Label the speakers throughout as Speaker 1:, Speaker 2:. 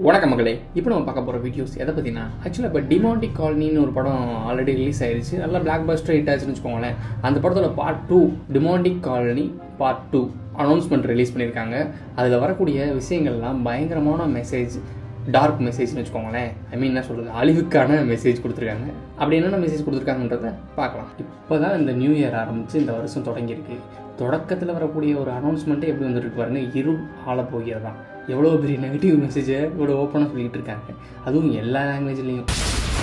Speaker 1: வணக்கம் மகளே இப்போ நம்ம பார்க்க போகிற வீடியோஸ் எதை பற்றினா ஆக்சுவலாக இப்போ டிமாண்டிக் காலனின்னு ஒரு படம் ஆல்ரெடி ரிலீஸ் ஆயிருச்சு நல்லா பிளாக் பஸ்டர் ஹிட் ஆச்சுன்னு வச்சுக்கோங்களேன் அந்த படத்தோட part two Demonte Colony part two announcement release பண்ணியிருக்காங்க அதில் வரக்கூடிய விஷயங்கள்லாம் பயங்கரமான மெசேஜ் டார்க் மெசேஜ்னு வச்சுக்கோங்களேன் ஐ மீன் என்ன சொல்கிறது அழிவுக்கான மெசேஜ் கொடுத்துருக்காங்க அப்படி என்னென்ன மெசேஜ் கொடுத்துருக்காங்கன்றத பார்க்கலாம் இப்போ தான் இந்த நியூ இயர் ஆரம்பித்து இந்த வருஷம் தொடங்கியிருக்கு தொடக்கத்தில் வரக்கூடிய ஒரு அனௌன்ஸ்மெண்ட்டே எப்படி வந்துருக்கு பாருங்க இருள் ஆள போகிறதான் எவ்வளோ பெரிய நெகட்டிவ் மெசேஜை இவ்வளோ ஓப்பனாக சொல்லிட்டு இருக்காங்க அதுவும் எல்லா லாங்குவேஜ்லேயும்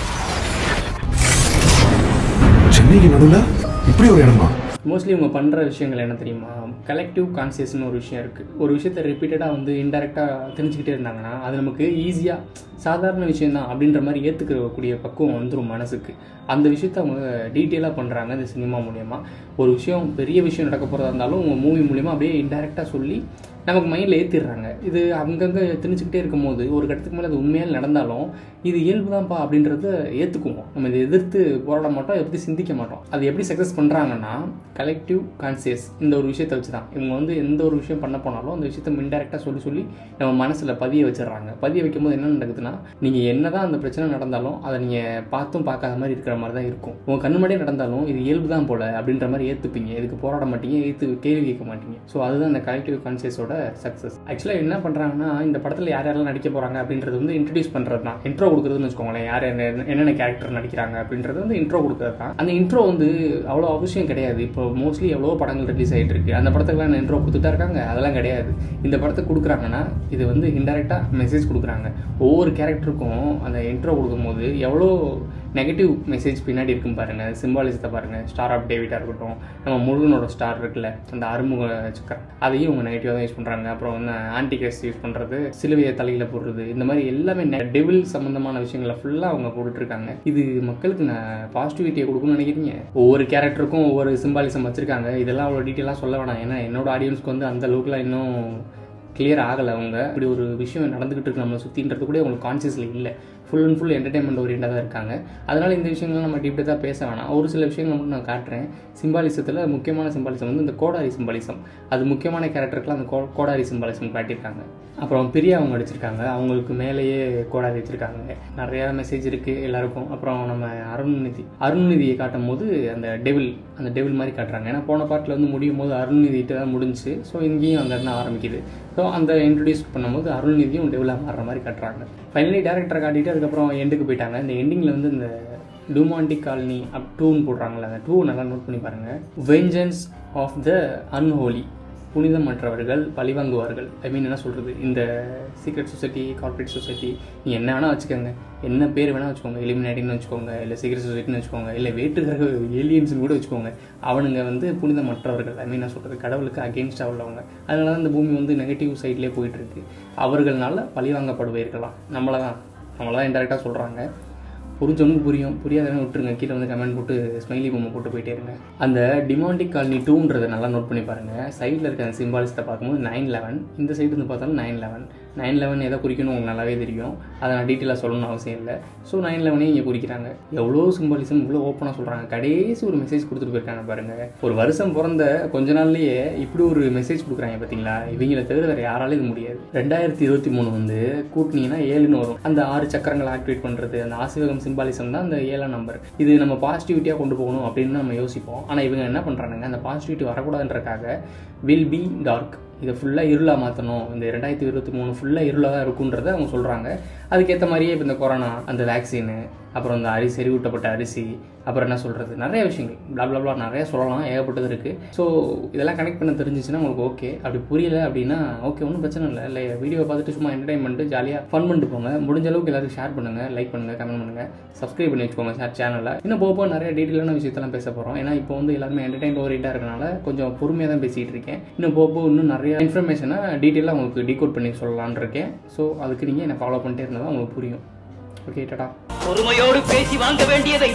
Speaker 2: சென்னைக்கு நடுவில் இப்படி ஒரு இடமா
Speaker 1: மோஸ்ட்லி இவங்க பண்ணுற விஷயங்கள் என்ன தெரியுமா கலெக்டிவ் கான்சியஸ்னு ஒரு விஷயம் இருக்குது ஒரு விஷயத்தை ரிப்பீட்டடாக வந்து இன்டெரக்டாக தெரிஞ்சுக்கிட்டே இருந்தாங்கன்னா அது நமக்கு ஈஸியாக சாதாரண விஷயந்தான் அப்படின்ற மாதிரி ஏற்றுக்கக்கூடிய பக்குவம் வந்துடும் மனசுக்கு அந்த விஷயத்த அவங்க டீட்டெயிலாக பண்ணுறாங்க இந்த சினிமா மூலயமா ஒரு விஷயம் பெரிய விஷயம் நடக்க போகிறதா இருந்தாலும் உங்கள் மூவி மூலியமாக அப்படியே இன்டெரக்டாக சொல்லி நமக்கு மைண்டில் ஏற்றிடுறாங்க இது அங்கங்கே திணிச்சுக்கிட்டே இருக்கும்போது ஒரு கட்டத்துக்கு மேலே அது உண்மையாக நடந்தாலும் இது இயல்பு தான்ப்பா அப்படின்றத ஏற்றுக்குவோம் நம்ம இதை எதிர்த்து போராட மாட்டோம் அதை பற்றி சிந்திக்க மாட்டோம் அது எப்படி சக்ஸஸ் பண்ணுறாங்கன்னா கலெக்டிவ் கான்சியஸ் இந்த ஒரு விஷயத்தை வச்சு தான் இவங்க வந்து எந்த ஒரு விஷயம் பண்ண போனாலும் அந்த விஷயத்தை இன்டெரக்டாக சொல்லி சொல்லி நம்ம மனசில் பதிய வச்சிடுறாங்க பதிய வைக்கும்போது என்ன நடக்குதுன்னா நீங்கள் என்ன தான் அந்த பிரச்சனை நடந்தாலும் அதை நீங்கள் பார்த்தும் பார்க்காத மாதிரி இருக்கிற மாதிரி தான் இருக்கும் உங்கள் கண்ணு முன்னாடியே நடந்தாலும் இது இயல்பு தான் போல அப்படின்ற மாதிரி ஏற்றுப்பீங்க இதுக்கு போராட மாட்டீங்க ஏற்று கேள்வி கேட்க மாட்டீங்க ஸோ அதுதான் இந்த கலெக்டிவ் கான்சியஸோட சக்ஸஸ் ஆக்சுவலாக என்ன பண்ணுறாங்கன்னா இந்த படத்தில் யார் யாரெல்லாம் நடிக்க போகிறாங்க அப்படின்றது வந்து இன்ட்ரடியூஸ் பண்ணுறது தான் இன்ட்ரோ கொடுக்குறதுன்னு வச்சுக்கோங்களேன் யார் என்ன என்னென்ன கேரக்டர் நடிக்கிறாங்க அப்படின்றது வந்து இன்ட்ரோ கொடுக்குறது தான் அந்த இன்ட்ரோ வந்து அவ்வளோ அவசியம் கிடையாது இப்போ மோஸ்ட்லி எவ்வளோ படங்கள் ரிலீஸ் ஆகிட்டு இருக்கு அந்த படத்துக்குலாம் இன்ட்ரோ கொடுத்துட்டா இருக்காங்க அதெல்லாம் கிடையாது இந்த படத்துக்கு கொடுக்குறாங்கன்னா இது வந்து இன்டெரக்டாக மெசேஜ் கொடுக்குறாங்க ஒவ்வொரு கேரக்டருக்கும் அந்த இன்ட்ரோ கொடுக்கும்போது எவ்வளோ நெகட்டிவ் மெசேஜ் பின்னாடி இருக்கும் பாருங்க சிம்பாலிசத்தை பாருங்க ஸ்டார் ஆஃப் டேவிட்டாக இருக்கட்டும் நம்ம முருகனோட ஸ்டார் இருக்குல்ல அந்த அருமுக சக்கரம் அதையும் இவங்க நெகட்டிவாக தான் யூஸ் பண்ணுறாங்க அப்புறம் வந்து ஆன்டி கிரைஸ்ட் யூஸ் பண்ணுறது சிலுவையை தலையில் போடுறது இந்த மாதிரி எல்லாமே டெவில் சம்மந்தமான விஷயங்களை ஃபுல்லாக அவங்க போட்டுட்ருக்காங்க இது மக்களுக்கு நான் பாசிட்டிவிட்டியை கொடுக்கணும்னு நினைக்கிறீங்க ஒவ்வொரு கேரக்டருக்கும் ஒவ்வொரு சிம்பாலிசம் வச்சுருக்காங்க இதெல்லாம் அவ்வளோ டீட்டெயிலாக சொல்ல வேணாம் ஏன்னா என்னோட ஆடியன்ஸ்க்கு வந்து அந்த அளவுக்குலாம் இன்னும் கிளியர் ஆகலை அவங்க இப்படி ஒரு விஷயம் நடந்துகிட்டு இருக்கு நம்மளை சுற்றின்றது கூட அவங்களுக்கு கான்சியஸில் இல்லை ஃபுல் அண்ட் ஃபுல் என்டர்டைன்மெண்ட் ஓரியண்டாக தான் இருக்காங்க அதனால் இந்த விஷயங்கள் நம்ம டீப்பாக தான் பேச வேணாம் ஒரு சில விஷயங்கள் மட்டும் நான் காட்டுறேன் சிம்பாலிசத்தில் முக்கியமான சிம்பாலிசம் வந்து இந்த கோடாரி சிம்பாலிசம் அது முக்கியமான கேரக்டருக்குலாம் அந்த கோ கோடாரி சிம்பாலிசம் காட்டியிருக்காங்க அப்புறம் பிரியா அவங்க அடிச்சிருக்காங்க அவங்களுக்கு மேலேயே கோடாரி வச்சிருக்காங்க நிறையா மெசேஜ் இருக்குது எல்லாருக்கும் அப்புறம் நம்ம அருண்நிதி அருண்நிதியை காட்டும் போது அந்த டெவில் அந்த டெவில் மாதிரி காட்டுறாங்க ஏன்னா போன பாட்டில் வந்து முடியும் போது அருண்நிதிட்டு தான் முடிஞ்சு ஸோ இங்கேயும் அங்கே இருந்து ஆரம்பிக்குது ஸோ அந்த இன்ட்ரடியூஸ் பண்ணும்போது அருள்நிதியும் டெவலாக மாறுற மாதிரி காட்டுறாங்க ஃபைனலி டேரக்டரை காட்டிட்டு அதுக்கப்புறம் எண்டுக்கு போயிட்டாங்க இந்த எண்டிங்கில் வந்து இந்த டூமாண்டிக் காலனி அப் டூன்னு போடுறாங்களே அந்த டூ நல்லா நோட் பண்ணி பாருங்கள் வெஞ்சன்ஸ் ஆஃப் த அன்ஹோலி புனிதமற்றவர்கள் பழிவாங்குவார்கள் ஐ மீன் என்ன சொல்கிறது இந்த சீக்ரெட் சொசைட்டி கார்ப்பரேட் சொசைட்டி நீ என்ன வேணால் வச்சுக்கோங்க என்ன பேர் வேணால் வச்சுக்கோங்க எலிமினேட்டின்னு வச்சுக்கோங்க இல்லை சீக்ரெட் சொசைட்டின்னு வச்சுக்கோங்க இல்லை வேற்றுகிற ஏலியன்ஸ்னு கூட வச்சுக்கோங்க அவனுங்க வந்து புனிதமற்றவர்கள் ஐ மீன் என்ன சொல்கிறது கடவுளுக்கு அகெயின்ஸ்டாக உள்ளவங்க அதனால தான் இந்த பூமி வந்து நெகட்டிவ் சைட்லேயே போயிட்டுருக்கு அவர்களால் பழிவாங்கப்படுவீர்களாம் நம்மளை தான் நம்மளை தான் இன்டெரக்டாக சொல்கிறாங்க புரிஞ்சவனுக்கு புரியும் புரியாதவங்க விட்டுருங்க கீழே வந்து கமெண்ட் போட்டு ஸ்மைலி பொம்மை போட்டு போயிட்டே இருங்க அந்த டிமாண்டிக் காலனி டூன்றதை நல்லா நோட் பண்ணி பாருங்கள் சைடில் இருக்க அந்த சிம்பாலிஸ்ட்டை பார்க்கும்போது நைன் லெவன் இந்த சைடு இருந்து பார்த்தாலும் நைன் லெவன் நைன் லெவன் எதை குறிக்கணும் உங்களுக்கு நல்லாவே தெரியும் அதை நான் டீட்டெயிலாக சொல்லணும்னு அவசியம் இல்லை ஸோ நைன் லெவனே இங்கே குறிக்கிறாங்க எவ்வளோ சிம்பாலிசம் இவ்வளோ ஓப்பனாக சொல்கிறாங்க கடைசி ஒரு மெசேஜ் கொடுத்துட்டு போயிருக்காங்க பாருங்கள் ஒரு வருஷம் பிறந்த கொஞ்ச நாள்லேயே இப்படி ஒரு மெசேஜ் கொடுக்குறாங்க பார்த்தீங்களா இவங்கள தவிர வேறு யாராலும் இது முடியாது ரெண்டாயிரத்தி இருபத்தி மூணு வந்து கூட்டினீங்கன்னா ஏழுன்னு வரும் அந்த ஆறு சக்கரங்களை ஆக்டிவேட் பண்ணுறது அந்த ஆசிவகம் சிம்பாலிசம் தான் அந்த ஏழாம் நம்பர் இது நம்ம பாசிட்டிவிட்டியாக கொண்டு போகணும் அப்படின்னு நம்ம யோசிப்போம் ஆனால் இவங்க என்ன பண்ணுறாங்க அந்த பாசிட்டிவிட்டி வரக்கூடாதுன்றக்காக வில் பி டார்க் இதை ஃபுல்லாக இருளாக மாற்றணும் இந்த ரெண்டாயிரத்தி இருபத்தி மூணு ஃபுல்லாக இருளாக தான் இருக்குன்றதை அவங்க சொல்கிறாங்க அதுக்கேற்ற மாதிரியே இப்போ இந்த கொரோனா அந்த வேக்சினு அப்புறம் இந்த அரிசி செறிவூட்டப்பட்ட அரிசி அப்புறம் என்ன சொல்கிறது நிறைய விஷயங்கள் பிளா பிளா பிளா நிறைய சொல்லலாம் ஏகப்பட்டது இருக்குது ஸோ இதெல்லாம் கனெக்ட் பண்ண தெரிஞ்சிச்சுன்னா உங்களுக்கு ஓகே அப்படி புரியல அப்படின்னா ஓகே ஒன்றும் பிரச்சனை இல்லை இல்லை வீடியோ பார்த்துட்டு சும்மா என்டர்டைன்மெண்ட் ஜாலியாக ஃபன் பண்ணிட்டு போங்க முடிஞ்ச அளவுக்கு எல்லாருக்கும் ஷேர் பண்ணுங்கள் லைக் பண்ணுங்கள் கமெண்ட் பண்ணுங்கள் சப்ஸ்கிரைப் பண்ணி வச்சுக்கோங்க ஷேர் சேனலில் இன்னும் போக போக நிறைய டீட்டெயிலான விஷயத்தெல்லாம் பேச போகிறோம் ஏன்னா இப்போ வந்து எல்லாருமே என்டர்டைன் ஓரியண்டாக இருக்கனால கொஞ்சம் பொறுமையாக தான் பேசிகிட்டு இருக்கேன் இன்னும் போக போக இன்னும் நிறைய இன்ஃபர்மேஷனை டீட்டெயிலாக உங்களுக்கு டீகோட் பண்ணி சொல்லலான்னு இருக்கேன் ஸோ அதுக்கு நீங்கள் என்னை ஃபாலோ பண்ணிட்டே இருந்தால் தான் உங்களுக்கு புரியும் ஓகே டாடா
Speaker 3: பொறுமையோடு பேசி வாங்க வேண்டியதை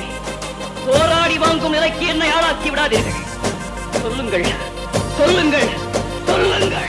Speaker 3: போராடி வாங்கும் நிலைக்கு என்னை ஆளாக்கி விடாதீர்கள் சொல்லுங்கள் சொல்லுங்கள் சொல்லுங்கள்